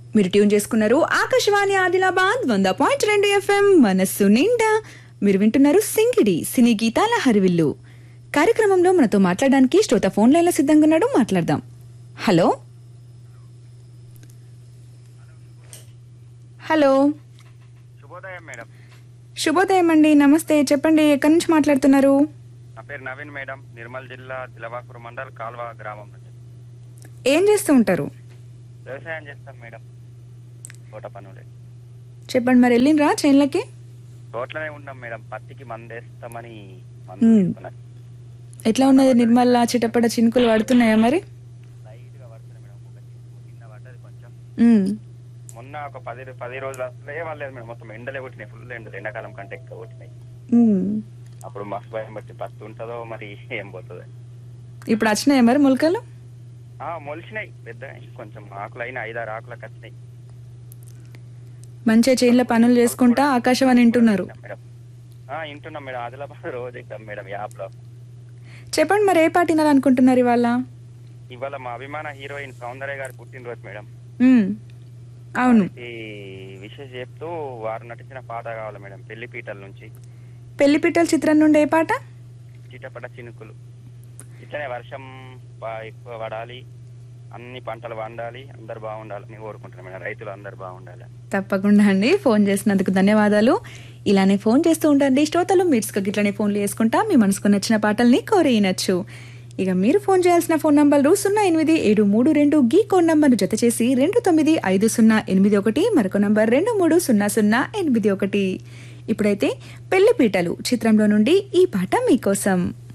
మీరు ట్యూన్ చేసుకున్నారు ఆకాశవాణి ఆదిలాబాద్ వంద పాయింట్ రెండు ఎఫ్ఎం మనస్సు నిండా మీరు వింటున్నారు సింగిడి సినీ గీతాల హరివిల్లు కార్యక్రమంలో మనతో మాట్లాడడానికి శ్రోత ఫోన్ లైన్లో సిద్ధంగా ఉన్నాడు మాట్లాడదాం హలో హలో శుభోదయం మేడం శుభోదయం అండి నమస్తే చెప్పండి ఎక్కడి నుంచి మాట్లాడుతున్నారు నా పేరు నవీన్ మేడం నిర్మల్ జిల్లా దిలవాకూరు మండల్ కాల్వ గ్రామం నుంచి ఏం చేస్తూ ఉంటారు వ్యవసాయం చేస్తాం మేడం తోట పనులే చెప్పండి మరి వెళ్ళిండ్రా చేన్లకి తోటలోనే ఉన్నాం మేడం పత్తికి మందేస్తామని మందు మ్మ్. తీసుకున్నా. ఎట్లా ఉన్నది నిర్మల్ చిటపట చినుకులు పడుతున్నాయా మరి లైట్గా పడుతుంది మేడం ఒక చినుకు కింద పడ్డది కొంచెం ఉమ్, మొన్న ఒక పది పది రోజులు అసలే వాళ్ళేది మేడం మొత్తం ఎండలే కొట్టినాయి ఫుల్ ఎండలు ఎండాకాలం కంటే ఎక్కువ కొట్టినాయి ఉమ్. అప్పుడు మస్తు భయం బట్టి పత్తి ఉంటుందో మరి ఏం పోతుందో ఇప్పుడు వచ్చినాయా మరి మొలకలు ఆ, మొలిచినాయి పెద్దగా కొంచెం ఆకులు అయినా ఐదారు ఆకులకు వచ్చినాయి మంచిగా చేన్ల పనులు చేసుకుంటా ఆకాశవాణి వింటున్నారు మేడం ఆ, వింటున్నాం మేడం ఆదిలాబాద్ రోజు ఇద్దాం మేడం యాప్లో చెప్పండి మరి ఏ పాట వినాలనుకుంటున్నారు ఇవాళ ఇవాళ మా అభిమాన హీరోయిన్ సౌందర్య గారి పుట్టినరోజు మేడం ఉమ్, అవును ఈ విషయం చెప్తూ వారు నటించిన పాట కావాలి మేడం పెళ్లి పీటల నుంచి పెళ్లిపిట్టల చిత్రం నుండి ఏ పాట చిటపట చినుకులు ఇట్లనే వర్షం బా- ఎక్కువ పడాలి అన్ని పంటలు పండాలి అందరు బాగుండాలి నేను కోరుకుంటున్నాను మేడం రైతులు అందరు బాగుండాలి తప్పకుండా అండి ఫోన్ చేసినందుకు ధన్యవాదాలు ఇలానే ఫోన్ చేస్తూ ఉండండి శ్రోతలు మీట్స్కి ఇట్లానే ఫోన్లు చేసుకుంటా మీ మనసుకు నచ్చిన పాటల్ని కోరేయనచ్చు ఇక మీరు ఫోన్ చేయాల్సిన ఫోన్ నంబర్లు సున్నా ఎనిమిది ఏడు మూడు రెండు గీ కోడ్ నంబర్ను జత చేసి రెండు తొమ్మిది ఐదు సున్నా ఎనిమిది ఒకటి మరొక నంబర్ రెండు మూడు సున్నా సున్నా ఎనిమిది ఒకటి ఇప్పుడైతే పెళ్లిపీటలు చిత్రంలో నుండి ఈ పాట మీకోసం